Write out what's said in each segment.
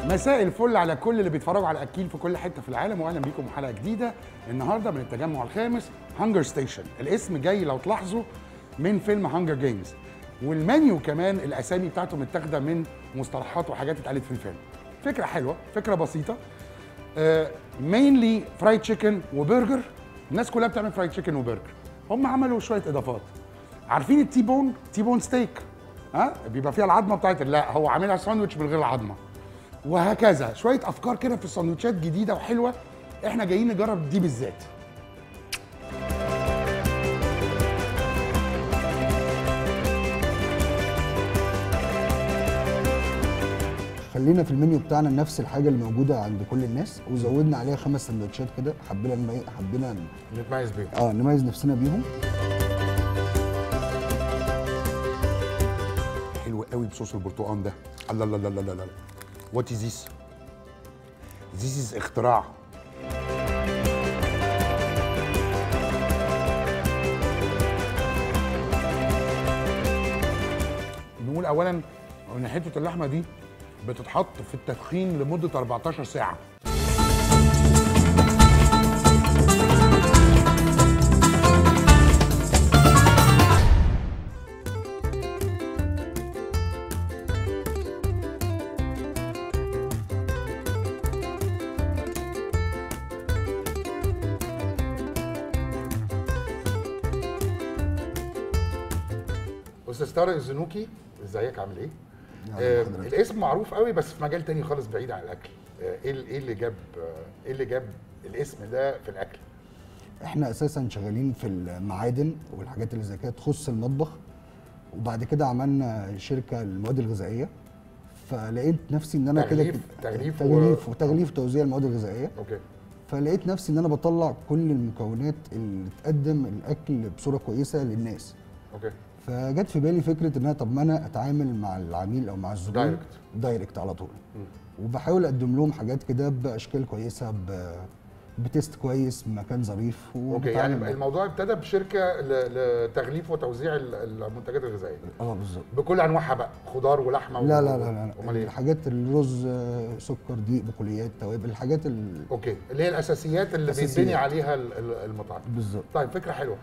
مساء الفل على كل اللي بيتفرجوا على اكيل في كل حته في العالم واهلا بيكم حلقه جديده النهارده من التجمع الخامس هانجر ستيشن الاسم جاي لو تلاحظوا من فيلم هانجر جيمز والمنيو كمان الاسامي بتاعته متاخده من مصطلحات وحاجات اتقالت في الفيلم فكره حلوه فكره بسيطه مينلي فرايد تشيكن وبرجر الناس كلها بتعمل فرايد تشيكن وبرجر هم عملوا شويه اضافات عارفين التي بون تي بون ستيك ها بيبقى فيها العظمه بتاعت لا هو عاملها ساندوتش من غير العظمه وهكذا شويه افكار كده في السندوتشات جديده وحلوه احنا جايين نجرب دي بالذات خلينا في المنيو بتاعنا نفس الحاجه اللي موجوده عند كل الناس وزودنا عليها خمس سندوتشات كده حبينا نمي... حبينا ن- نتميز بيهم اه نميز نفسنا بيهم حلو قوي بصوص البرتقال ده الله الله الله الله الله وات از ذيس ذيس از اختراع نقول اولا ان حته اللحمه دي بتتحط في التدخين لمده 14 ساعه استاذ طارق الزنوكي ازيك عامل ايه؟ يا آه حضرتك. الاسم معروف قوي بس في مجال تاني خالص بعيد عن الاكل آه، ايه ال- ايه اللي جاب آه، ايه اللي جاب الاسم ده في الاكل؟ احنا اساسا شغالين في المعادن والحاجات اللي زي كده تخص المطبخ وبعد كده عملنا شركه للمواد الغذائيه فلقيت نفسي ان انا كده تغليف- كده- تغليف و- تغليف وتغليف وتوزيع المواد الغذائيه اوكي فلقيت نفسي ان انا بطلع كل المكونات اللي تقدم الاكل بصوره كويسه للناس اوكي فجت في بالي فكره ان انا طب ما انا اتعامل مع العميل او مع الزبون دايركت. دايركت على طول وبحاول اقدم لهم حاجات كده باشكال كويسه ب... بتست كويس مكان ظريف اوكي وبتعامل يعني معاه. الموضوع ابتدى بشركه ل- لتغليف وتوزيع ال- المنتجات الغذائيه اه بالظبط بكل انواعها بقى خضار ولحمه لا و- لا لا لا امال ايه؟ الحاجات الرز آه، سكر دقيق بقوليات توابل الحاجات ال... اوكي اللي هي الاساسيات اللي أساسيات. بيتبني عليها ال- ال- المطعم بالظبط طيب فكره حلوه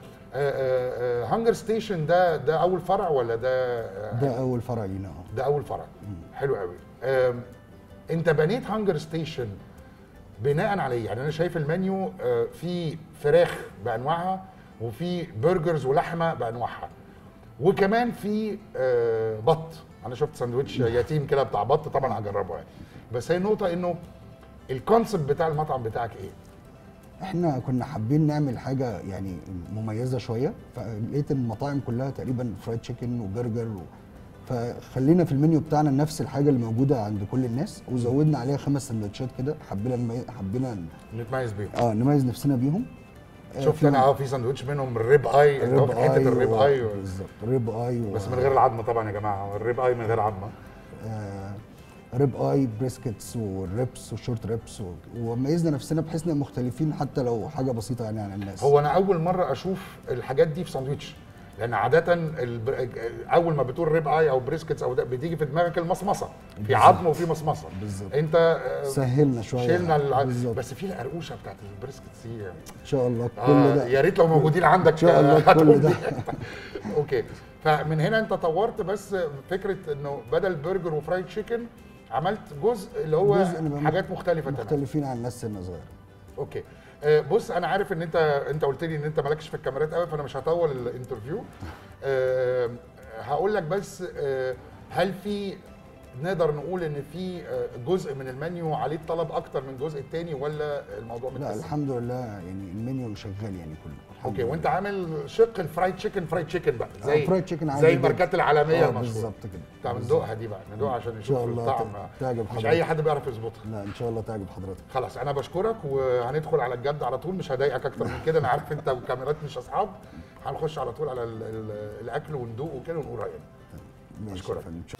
هانجر ستيشن ده ده اول فرع ولا ده آه، ده اول فرع لينا اه ده اول فرع حلو قوي آم، انت بنيت هانجر ستيشن بناء على ايه يعني انا شايف المنيو آه، فيه فراخ بانواعها وفي برجرز ولحمه بانواعها وكمان في آه، بط انا شفت ساندوتش يتيم كده بتاع بط طبعا هجربه يعني بس هي النقطه انه الكونسبت بتاع المطعم بتاعك ايه احنا كنا حابين نعمل حاجه يعني مميزه شويه فلقيت المطاعم كلها تقريبا فرايد تشيكن وبرجر و... فخلينا في المنيو بتاعنا نفس الحاجه اللي موجوده عند كل الناس وزودنا عليها خمس سندوتشات كده حبينا نمي... حبينا ن- نتميز بيهم اه نميز نفسنا بيهم آه، شفت في انا اه في ساندوتش منهم الريب اي اللي هو ريب في حته اي الريب و- اي و- بالظبط ريب اي و... بس من غير العظمه طبعا يا جماعه الريب اي من غير عظمه آه ريب اي بريسكتس والريبس والشورت ريبس و... وميزنا نفسنا بحيث ان مختلفين حتى لو حاجه بسيطه يعني عن الناس هو انا اول مره اشوف الحاجات دي في ساندوتش لان عاده الب... اول ما بتقول ريب اي او بريسكتس او ده بتيجي في دماغك المصمصه في عظم وفي مصمصه بالظبط. انت آه، سهلنا شويه شلنا الع... بالظبط بس في القرقوشه بتاعت البريسكتس دي ان شاء الله كل آه ده يا ريت لو موجودين عندك إن شاء الله آه، كل هاتهم ده. لي. اوكي فمن هنا انت طورت بس فكره انه بدل برجر وفرايد تشيكن عملت جزء اللي هو جزء نبقى حاجات مختلفه تماما مختلفين عن الناس سنه صغيره اوكي آه، بص انا عارف ان انت انت قلت لي ان انت مالكش في الكاميرات قوي فانا مش هطول الانترفيو آه، هقول لك بس آه، هل في نقدر نقول ان في آه، جزء من المنيو عليه الطلب اكتر من الجزء الثاني ولا الموضوع لا متقسم؟ الحمد لله يعني المنيو شغال يعني كله الحمد اوكي لله. وانت عامل شق الفرايد تشيكن فرايد تشيكن بقى آه، زي فرايد تشيكن عادي زي جدا. الماركات العالميه آه، المشهوره بالظبط كده طب بالظبط. ندوقها دي بقى ندوقها عشان نشوف شاء الله الطعم ت- تعجب مش حضرتك. اي حد بيعرف يظبطها لا ان شاء الله تعجب حضرتك خلاص انا بشكرك وهندخل على الجد على طول مش هضايقك اكتر من كده انا عارف انت والكاميرات مش اصحاب هنخش على طول على ال ال الاكل وندوق وكده ونقول راينا ماشي أشكرك. يا فندم.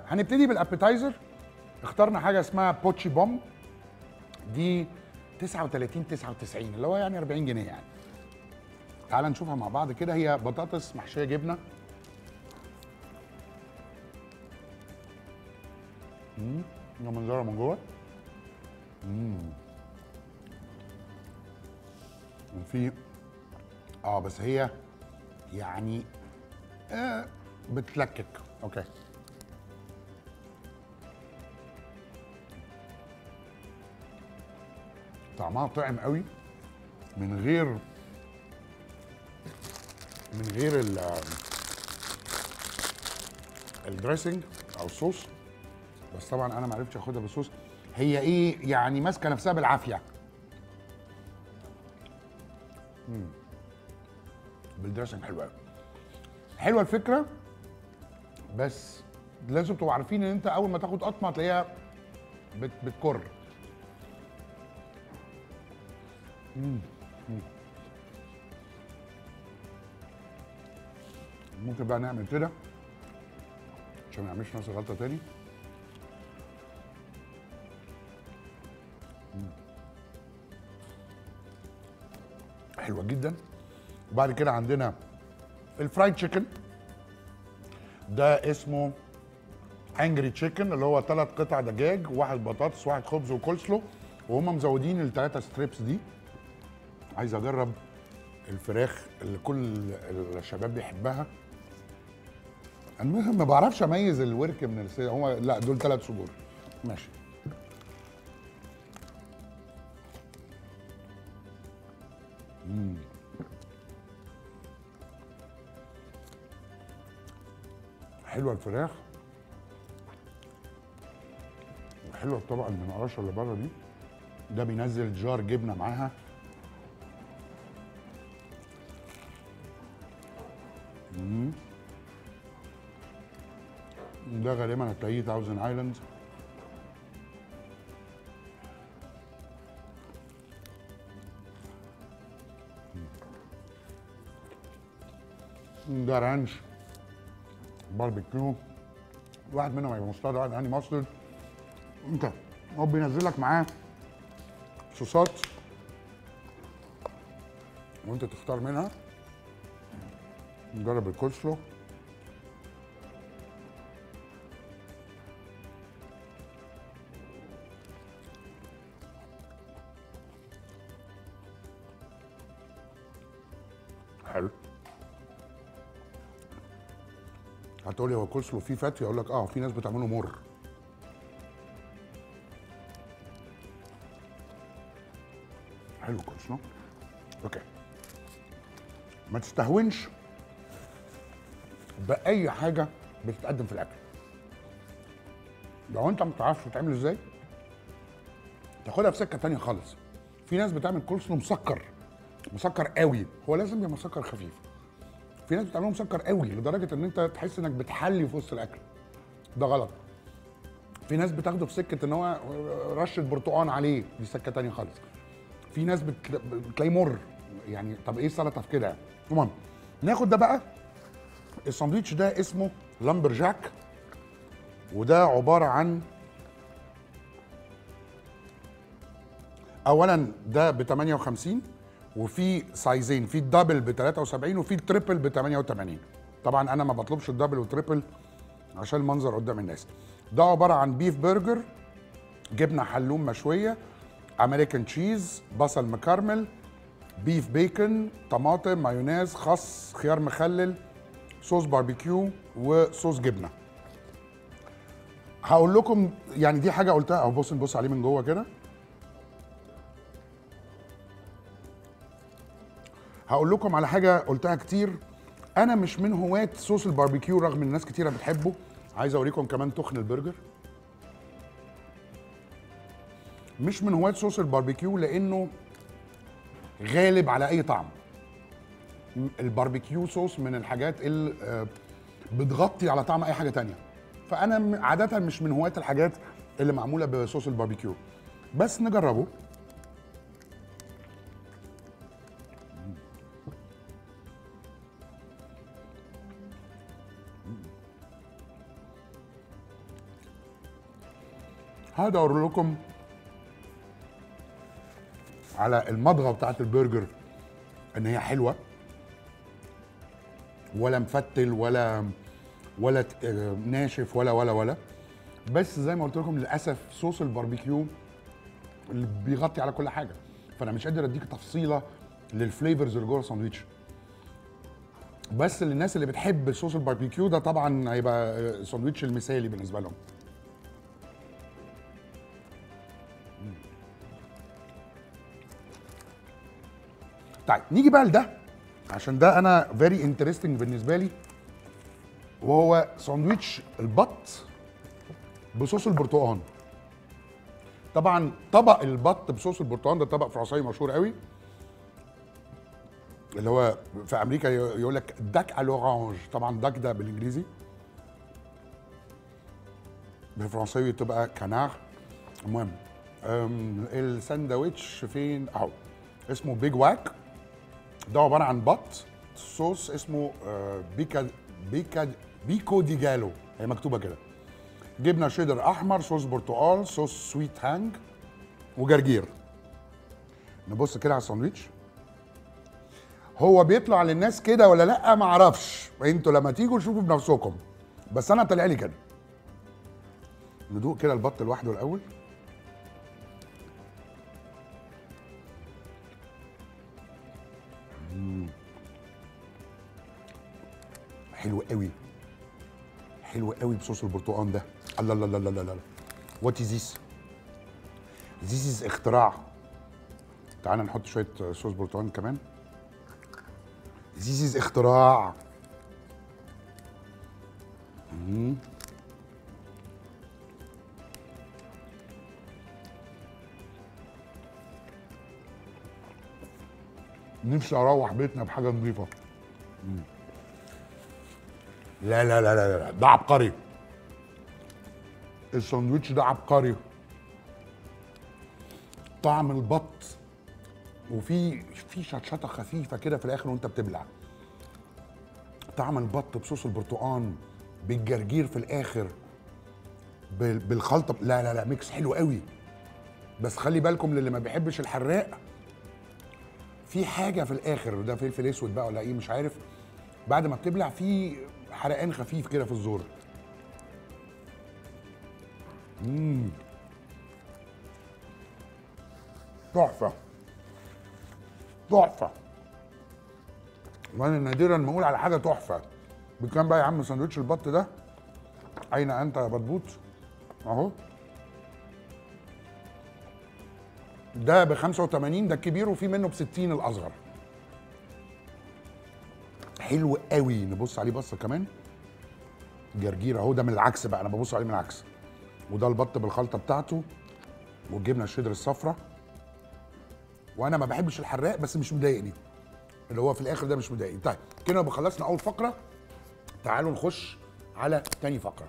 هنبتدي بالابيتايزر اخترنا حاجه اسمها بوتشي بوم دي 39 99 اللي هو يعني 40 جنيه يعني تعال نشوفها مع بعض كده هي بطاطس محشيه جبنه امم ده منظرها من جوه امم وفي اه بس هي يعني آه بتلكك اوكي طعمها طعم قوي من غير من غير ال الدريسنج او الصوص بس طبعا انا ما عرفتش اخدها بالصوص هي ايه يعني ماسكه نفسها بالعافيه مم. بالدريسنج حلوه قوي حلوه الفكره بس لازم تبقوا عارفين ان انت اول ما تاخد قطمه هتلاقيها بت بتكر مم. مم. ممكن بقى نعمل كده عشان ما نعملش نفس الغلطه تاني مم. حلوه جدا وبعد كده عندنا الفرايد تشيكن ده اسمه انجري تشيكن اللي هو ثلاث قطع دجاج واحد بطاطس واحد خبز وكولسلو وهم مزودين الثلاثه ستريبس دي عايز اجرب الفراخ اللي كل الشباب بيحبها المهم ما بعرفش اميز الورك من الس... هو لا دول ثلاث صدور ماشي مم. حلوه الفراخ وحلوه الطبقه المنقرشه اللي بره دي ده بينزل جار جبنه معاها مم. ده غالبا هتلاقيه تاوزن ايلاند ده رانش باربيكيو واحد منهم هيبقى مسترد واحد هاني ماسترد انت هو بينزل لك معاه صوصات وانت تختار منها نجرب الكولسلو حلو هتقولي هو الكولسلو فيه فاتي اقول لك اه في ناس بتعمله مر حلو الكولسلو اوكي ما تستهونش باي حاجه بتتقدم في الاكل لو انت ما بتعرفش بتعمل ازاي تاخدها في سكه تانية خالص في ناس بتعمل كولسلو مسكر مسكر قوي هو لازم يبقى مسكر خفيف في ناس بتعمله مسكر قوي لدرجه ان انت تحس انك بتحلي في وسط الاكل ده غلط في ناس بتاخده في سكه ان هو رشه برتقان عليه دي سكه تانية خالص في ناس بتلا- بتلاقيه مر يعني طب ايه السلطه في كده يعني؟ المهم ناخد ده بقى الساندوتش ده اسمه لامبر جاك وده عباره عن اولا ده ب 58 وفي سايزين في الدبل ب 73 وفي التريبل ب 88 طبعا انا ما بطلبش الدبل والتريبل عشان المنظر قدام الناس ده عباره عن بيف برجر جبنه حلوم مشويه امريكان تشيز بصل مكرمل بيف بيكن طماطم مايونيز خس خيار مخلل صوص باربيكيو وصوص جبنه هقول لكم يعني دي حاجه قلتها اهو بص نبص عليه من جوه كده هقول لكم على حاجه قلتها كتير انا مش من هواة صوص الباربيكيو رغم ان ناس كتيره بتحبه عايز اوريكم كمان تخن البرجر مش من هواة صوص الباربيكيو لانه غالب على اي طعم م- الباربيكيو صوص من الحاجات اللي آه، بتغطي على طعم اي حاجه تانية فانا م- عاده مش من هواة الحاجات اللي معموله بصوص الباربيكيو بس نجربه هذا اقول لكم على المضغه بتاعت البرجر ان هي حلوه ولا مفتل ولا ولا ت- آه، ناشف ولا ولا ولا بس زي ما قلت لكم للاسف صوص الباربيكيو اللي بيغطي على كل حاجه فانا مش قادر اديك تفصيله للفليفرز اللي جوه الساندوتش بس للناس اللي بتحب صوص الباربيكيو ده طبعا هيبقى آه، الساندوتش المثالي بالنسبه لهم طيب نيجي بقى لده عشان ده انا فيري انترستنج بالنسبه لي وهو ساندويتش البط بصوص البرتقال طبعا طبق البط بصوص البرتقال ده طبق فرنساوي مشهور قوي اللي هو في امريكا يقول لك داك على الاورانج طبعا داك ده بالانجليزي بالفرنساوي تبقى كانار المهم أم، الساندوتش فين اهو اسمه بيج واك ده عباره عن بط صوص اسمه آه، بيكا بيكا بيكو دي جالو هي مكتوبه كده جبنه شيدر احمر صوص برتقال صوص سويت هانج وجرجير نبص كده على الساندوتش هو بيطلع للناس كده ولا لا ما اعرفش انتوا لما تيجوا شوفوا بنفسكم بس انا طلع لي كده ندوق كده البط لوحده الاول حلو قوي حلو قوي بصوص البرتقال ده الله الله الله الله الله وات از ذيس ذيس از اختراع تعال نحط شويه صوص برتقال كمان ذيس از اختراع مم. نفسي اروح بيتنا بحاجه نظيفه لا لا لا لا لا ده عبقري الساندوتش ده عبقري طعم البط وفي في شطشطه خفيفه كده في الاخر وانت بتبلع طعم البط بصوص البرتقال بالجرجير في الاخر بال- بالخلطه لا لا لا ميكس حلو قوي بس خلي بالكم للي ما بيحبش الحراق في حاجه في الاخر ده فلفل اسود بقى ولا ايه مش عارف بعد ما بتبلع في حرقان خفيف كده في الزور مم. تحفه تحفه وانا نادرا ما اقول على حاجه تحفه بكام بقى يا عم سندوتش البط ده اين انت يا بطبوط اهو ده ب 85 ده الكبير وفي منه ب 60 الاصغر حلو قوي نبص عليه بصه كمان جرجير اهو ده من العكس بقى انا ببص عليه من العكس وده البط بالخلطه بتاعته والجبنه الشيدر الصفراء وانا ما بحبش الحراق بس مش مضايقني اللي هو في الاخر ده مش مضايقني طيب كده يبقى خلصنا اول فقره تعالوا نخش على تاني فقره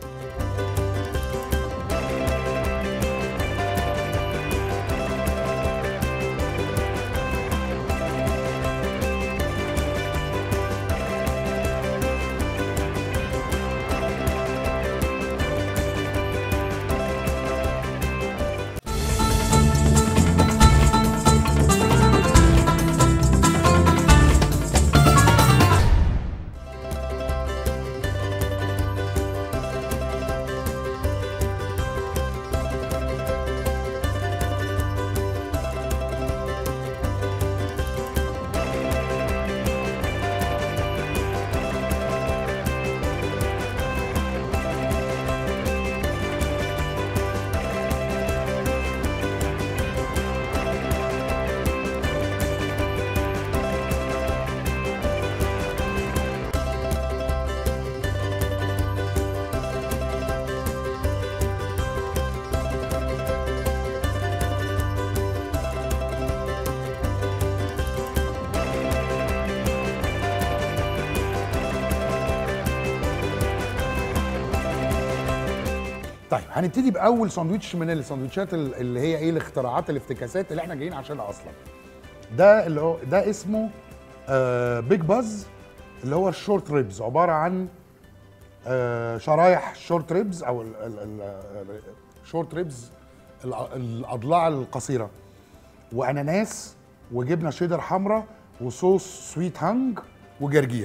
طيب هنبتدي باول ساندوتش من الساندوتشات ال- اللي هي ايه الاختراعات الافتكاسات اللي احنا جايين عشانها اصلا ده اللي هو ده اسمه آه بيج باز اللي هو الشورت ريبز عباره عن آه شرايح شورت ريبز او ال ال ال شورت ريبز الأ- الاضلاع القصيره واناناس وجبنه شيدر حمراء وصوص سويت هانج وجرجير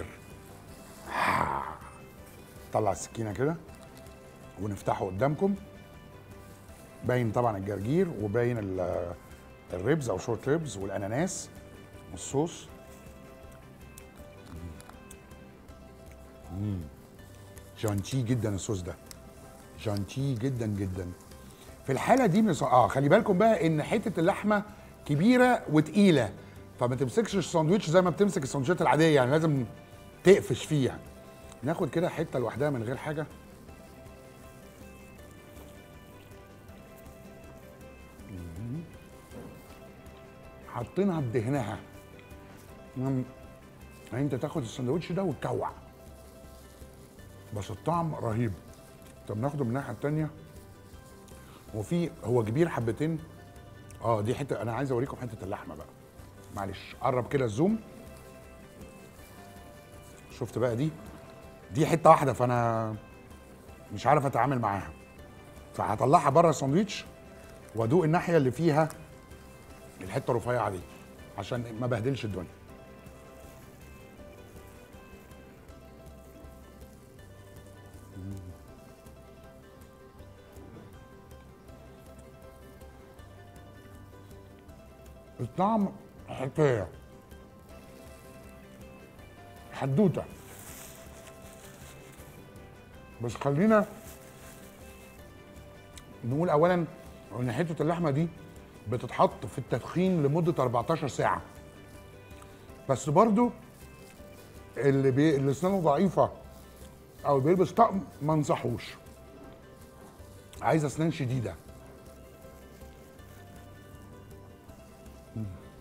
طلع السكينه كده ونفتحه قدامكم باين طبعا الجرجير وباين ال- الريبز او شورت ريبز والاناناس والصوص مم. جانتي جدا الصوص ده جانتي جدا جدا في الحاله دي من الص- اه خلي بالكم بقى ان حته اللحمه كبيره وتقيله فما تمسكش الساندوتش زي ما بتمسك الساندوتشات العاديه يعني لازم تقفش فيها ناخد كده حته لوحدها من غير حاجه مم. حاطينها بدهنها مم. يعني انت تاخد الساندوتش ده وتكوع بس الطعم رهيب طب ناخده من الناحيه التانيه وفي هو كبير حبتين اه دي حته انا عايز اوريكم حته اللحمه بقى معلش قرب كده الزوم شفت بقى دي دي حته واحده فانا مش عارف اتعامل معاها فهطلعها بره الساندوتش وادوق الناحيه اللي فيها الحته الرفيعه دي عشان ما بهدلش الدنيا الطعم حكايه حدوته بس خلينا نقول اولا ان حته اللحمه دي بتتحط في التدخين لمده 14 ساعه بس برضو اللي بي... اللي اسنانه ضعيفه او بيلبس طقم ما انصحوش عايز اسنان شديده مم.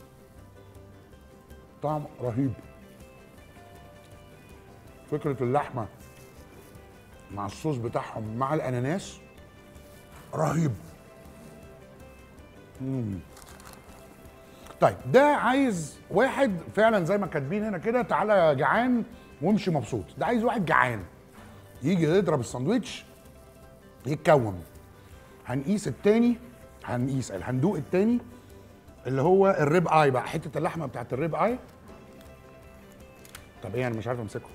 طعم رهيب فكره اللحمه مع الصوص بتاعهم مع الاناناس رهيب مم. طيب ده عايز واحد فعلا زي ما كاتبين هنا كده تعالى جعان وامشي مبسوط ده عايز واحد جعان يجي يضرب الساندوتش يتكوم هنقيس التاني هنقيس هندوق التاني اللي هو الريب اي بقى حته اللحمه بتاعت الريب اي طب ايه انا مش عارف امسكه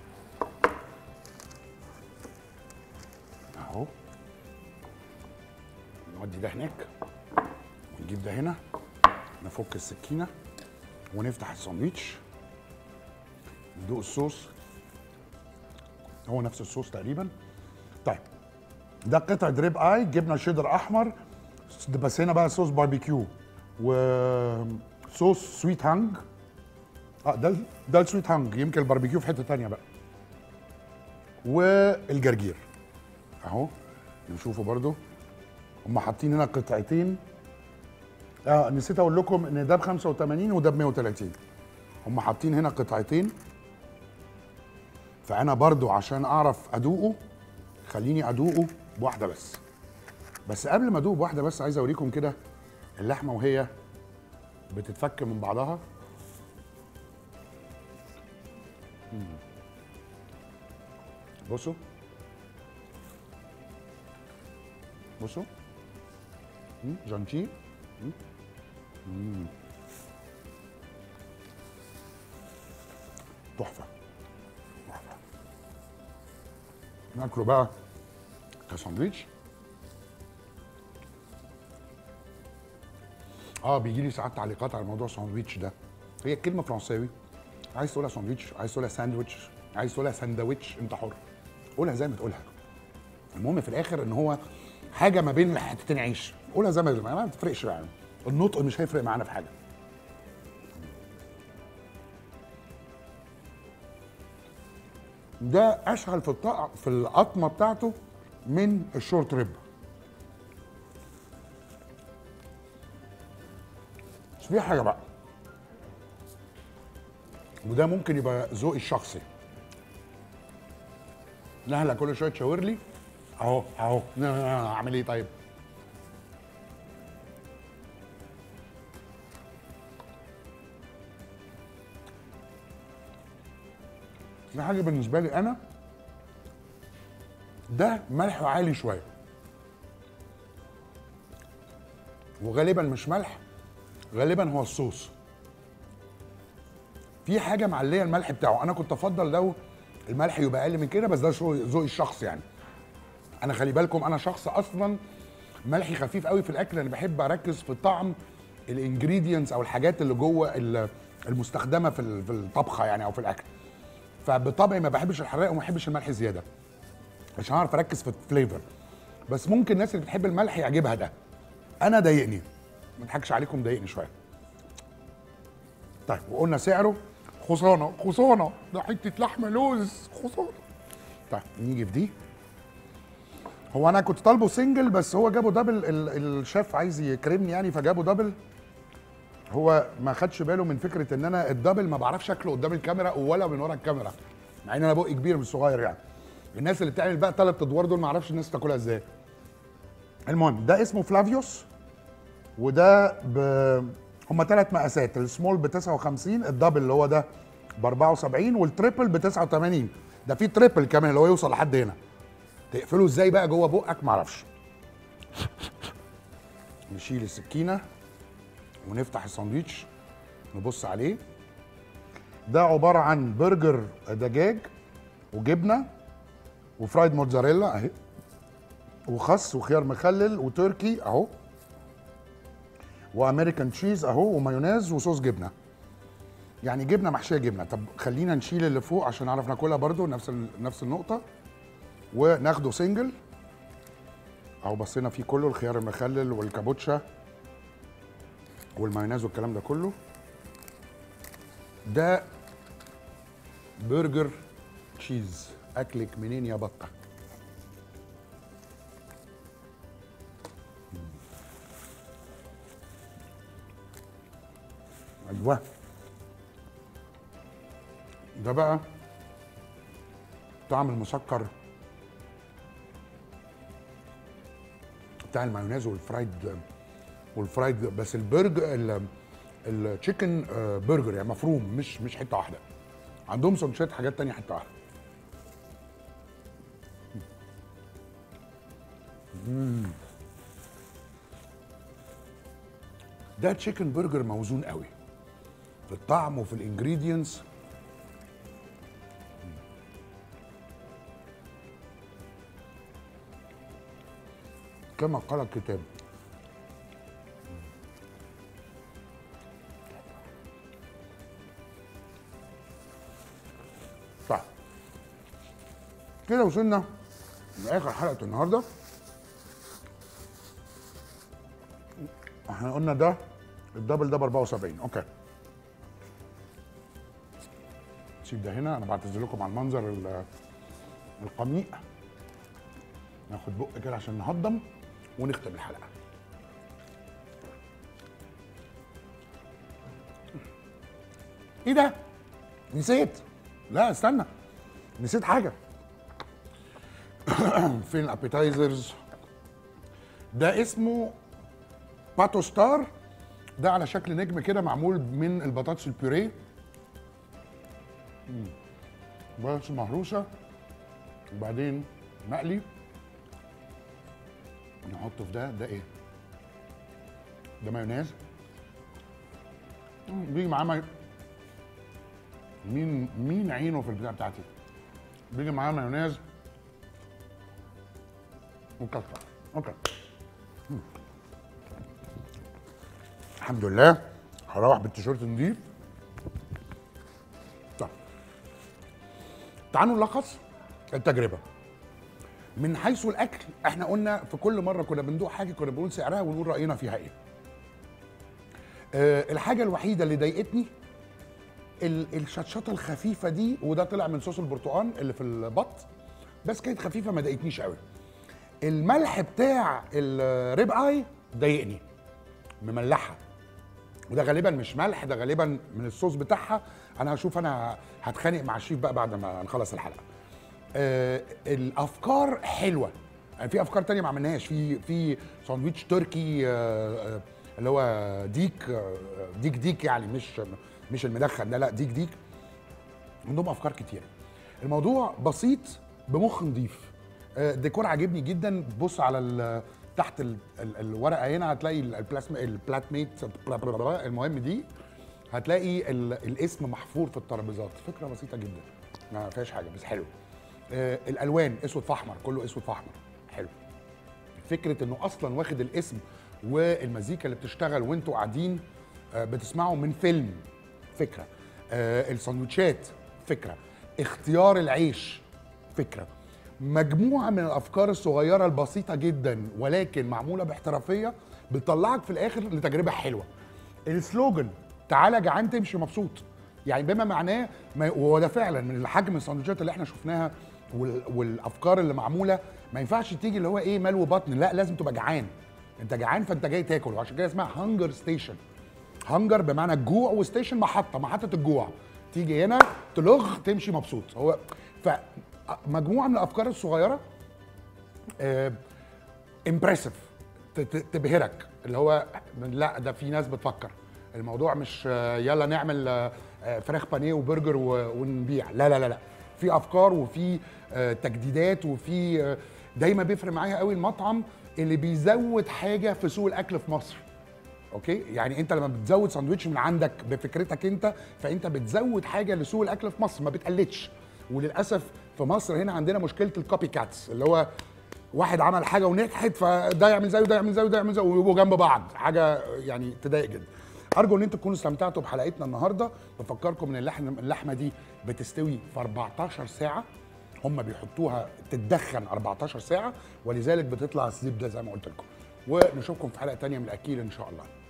اهو نودي ده هناك ونجيب ده هنا نفك السكينه ونفتح الساندوتش ندوق الصوص هو نفس الصوص تقريبا طيب ده قطعه ريب اي جبنه شيدر احمر بس هنا بقى صوص باربيكيو وصوص سويت هانج اه ده ده السويت هانج يمكن الباربيكيو في حته تانية بقى والجرجير اهو نشوفه برضو هم حاطين هنا قطعتين اه نسيت اقول لكم ان ده ب 85 وده ب 130 هم حاطين هنا قطعتين فانا برضو عشان اعرف ادوقه خليني ادوقه بواحده بس بس قبل ما ادوق بواحده بس عايز اوريكم كده اللحمه وهي بتتفك من بعضها مم. بصوا بصوا مم، جانتي مم. مم. تحفه تحفه ناكله بقى كساندوتش اه بيجي لي ساعات تعليقات على موضوع الساندوتش ده هي كلمه فرنساوي عايز تقولها ساندوتش عايز تقولها ساندوتش عايز تقولها ساندوتش انت حر قولها زي ما تقولها المهم في الاخر ان هو حاجه ما بين حتتين عيش قولها زي ما ما تفرقش يعني النطق مش هيفرق معانا في حاجه ده اسهل في الطقم في القطمه بتاعته من الشورت ريب بس في حاجه بقى وده ممكن يبقى ذوقي الشخصي نهله كل شويه تشاور لي اهو اهو اعمل ايه طيب في حاجه بالنسبه لي انا ده ملحه عالي شويه وغالبا مش ملح غالبا هو الصوص في حاجه معليه الملح بتاعه انا كنت افضل لو الملح يبقى اقل من كده بس ده شو- ذوقي الشخصي يعني انا خلي بالكم انا شخص اصلا ملحي خفيف قوي في الاكل انا بحب اركز في طعم الانجريدينتس او الحاجات اللي جوه ال- المستخدمه في ال- في الطبخه يعني او في الاكل فبطبعي ما بحبش الحراق وما بحبش الملح زياده عشان اعرف اركز في الفليفر بس ممكن الناس اللي بتحب الملح يعجبها ده انا ضايقني ما اضحكش عليكم ضايقني شويه طيب وقلنا سعره خصانه خصانه ده حته لحمه لوز خصانه طيب نيجي في دي هو انا كنت طالبه سنجل بس هو جابه دبل ال- الشيف عايز يكرمني يعني فجابه دبل هو ما خدش باله من فكره ان انا الدبل ما بعرفش اكله قدام الكاميرا ولا من ورا الكاميرا مع ان انا بقي كبير مش صغير يعني الناس اللي بتعمل بقى ثلاث ادوار دول ما اعرفش الناس تاكلها ازاي المهم ده اسمه فلافيوس وده ب هما ثلاث مقاسات السمول ب 59 الدبل اللي هو ده ب 74 والتريبل ب 89 ده في تريبل كمان اللي هو يوصل لحد هنا تقفله ازاي بقى جوه بقك معرفش نشيل السكينه ونفتح الساندوتش نبص عليه ده عباره عن برجر دجاج وجبنه وفرايد موتزاريلا اهي وخس وخيار مخلل وتركي اهو وامريكان تشيز اهو ومايونيز وصوص جبنه يعني جبنه محشيه جبنه طب خلينا نشيل اللي فوق عشان نعرف ناكلها برضو نفس ال- نفس النقطه وناخده سنجل اهو بصينا فيه كله الخيار المخلل والكابوتشا والمايونيز والكلام ده كله ده برجر تشيز اكلك منين يا بطه ايوه ده بقى طعم المسكر بتاع المايونيز والفرايد والفرايد بس البرجر التشيكن برجر يعني مفروم مش مش حته واحده عندهم سندوتشات حاجات تانية حته واحده مم. ده تشيكن برجر موزون قوي في الطعم وفي الانجريدينتس كما قال الكتاب طيب كده وصلنا لاخر حلقه النهارده احنا قلنا ده الدبل ده ب 74 اوكي نسيب ده هنا انا بعتذر لكم على المنظر ال- القميء ناخد بق كده عشان نهضم ونختم الحلقه ايه ده نسيت لا استنى نسيت حاجه فين الابيتايزرز ده اسمه باتو ستار ده على شكل نجم كده معمول من البطاطس البيوريه مم. بطاطس مهروسه وبعدين مقلي نحطه في ده ده ايه ده مايونيز مم، بيجي معاه ماي... مين مين عينه في البتاع بتاعتي بيجي معاه مايونيز وكاتشب اوكي مم. الحمد لله هروح بالتيشيرت نضيف طيب تعالوا نلخص التجربه من حيث الاكل احنا قلنا في كل مره كنا بندوق حاجه كنا بنقول سعرها ونقول راينا فيها ايه أه الحاجه الوحيده اللي ضايقتني ال- الشطشطه الخفيفه دي وده طلع من صوص البرتقال اللي في البط بس كانت خفيفه ما ضايقتنيش قوي الملح بتاع الريب اي ضايقني مملحه وده غالبا مش ملح ده غالبا من الصوص بتاعها انا هشوف انا هتخانق مع الشيف بقى بعد ما نخلص الحلقه آه الافكار حلوه يعني في افكار تانية ما عملناهاش في في ساندويتش تركي آه آه اللي هو ديك آه ديك ديك يعني مش مش المدخن ده لا ديك ديك عندهم افكار كتير الموضوع بسيط بمخ نضيف آه، الديكور عاجبني جدا بص على ال- تحت ال ال الورقه هنا هتلاقي ال- البلاسما البلاتميت بلا بلا بلا، المهم دي هتلاقي ال الاسم محفور في الترابيزات فكره بسيطه جدا ما فيهاش حاجه بس حلو آه الالوان اسود في احمر كله اسود في احمر حلو فكره انه اصلا واخد الاسم والمزيكا اللي بتشتغل وانتوا قاعدين آه، بتسمعوا من فيلم فكره آه، السندوتشات فكره اختيار العيش فكره مجموعه من الافكار الصغيره البسيطه جدا ولكن معموله باحترافيه بتطلعك في الاخر لتجربه حلوه السلوجن تعالى جعان تمشي مبسوط يعني بما معناه ما وهو ده فعلا من حجم السندوتشات اللي احنا شفناها وال- والافكار اللي معموله ما ينفعش تيجي اللي هو ايه ملو بطن لا لازم تبقى جعان انت جعان فانت جاي تاكل وعشان كده اسمها هانجر ستيشن هانجر بمعنى الجوع وستيشن محطه محطه الجوع تيجي هنا تلغ تمشي مبسوط هو فمجموعه من الافكار الصغيره امبرسيف تبهرك اللي هو لا ده في ناس بتفكر الموضوع مش آه، يلا نعمل آه، آه، فراخ بانيه وبرجر و- ونبيع لا لا لا لا في افكار وفي آه، تجديدات وفي آه، دايما بيفرق معايا قوي المطعم اللي بيزود حاجه في سوق الاكل في مصر اوكي يعني انت لما بتزود ساندوتش من عندك بفكرتك انت فانت بتزود حاجه لسوق الاكل في مصر ما بتقلدش وللاسف في مصر هنا عندنا مشكله الكوبي كاتس اللي هو واحد عمل حاجه ونجحت فده يعمل زيه وده يعمل زيه وده يعمل زيه ويبقوا جنب بعض حاجه يعني تضايق جدا ارجو ان انتم تكونوا استمتعتوا بحلقتنا النهارده بفكركم ان اللحم اللحمه دي بتستوي في 14 ساعه هم بيحطوها تتدخن 14 ساعه ولذلك بتطلع الزبده زي ما قلت لكم ونشوفكم في حلقه تانية من الاكيل ان شاء الله